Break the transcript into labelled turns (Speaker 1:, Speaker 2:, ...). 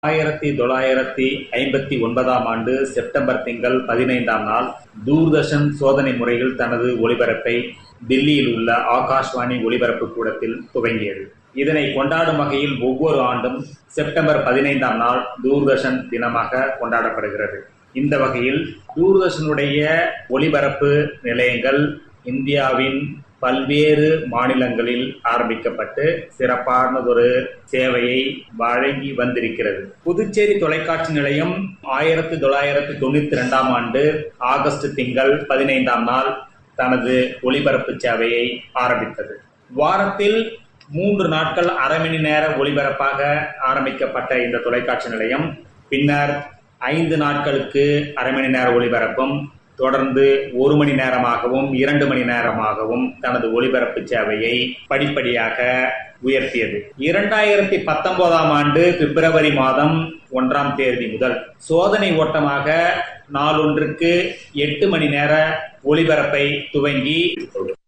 Speaker 1: ஆயிரத்தி தொள்ளாயிரத்தி ஐம்பத்தி ஒன்பதாம் ஆண்டு செப்டம்பர் திங்கள் பதினைந்தாம் நாள் தூர்தர்ஷன் சோதனை முறையில் தனது ஒளிபரப்பை தில்லியில் உள்ள ஆகாஷ்வாணி ஒளிபரப்பு கூடத்தில் துவங்கியது இதனை கொண்டாடும் வகையில் ஒவ்வொரு ஆண்டும் செப்டம்பர் பதினைந்தாம் நாள் தூர்தர்ஷன் தினமாக கொண்டாடப்படுகிறது இந்த வகையில் தூர்தர்ஷனுடைய ஒளிபரப்பு நிலையங்கள் இந்தியாவின் பல்வேறு மாநிலங்களில் ஆரம்பிக்கப்பட்டு சிறப்பானதொரு சேவையை வழங்கி வந்திருக்கிறது புதுச்சேரி தொலைக்காட்சி நிலையம் ஆயிரத்தி தொள்ளாயிரத்தி தொண்ணூத்தி இரண்டாம் ஆண்டு ஆகஸ்ட் திங்கள் பதினைந்தாம் நாள் தனது ஒளிபரப்பு சேவையை ஆரம்பித்தது வாரத்தில் மூன்று நாட்கள் அரை மணி நேர ஒளிபரப்பாக ஆரம்பிக்கப்பட்ட இந்த தொலைக்காட்சி நிலையம் பின்னர் ஐந்து நாட்களுக்கு அரை மணி நேர ஒளிபரப்பும் தொடர்ந்து ஒரு மணி நேரமாகவும் இரண்டு மணி நேரமாகவும் தனது ஒளிபரப்பு சேவையை படிப்படியாக உயர்த்தியது இரண்டாயிரத்தி பத்தொன்பதாம் ஆண்டு பிப்ரவரி மாதம் ஒன்றாம் தேதி முதல் சோதனை ஓட்டமாக நாளொன்றுக்கு எட்டு மணி நேர ஒளிபரப்பை துவங்கி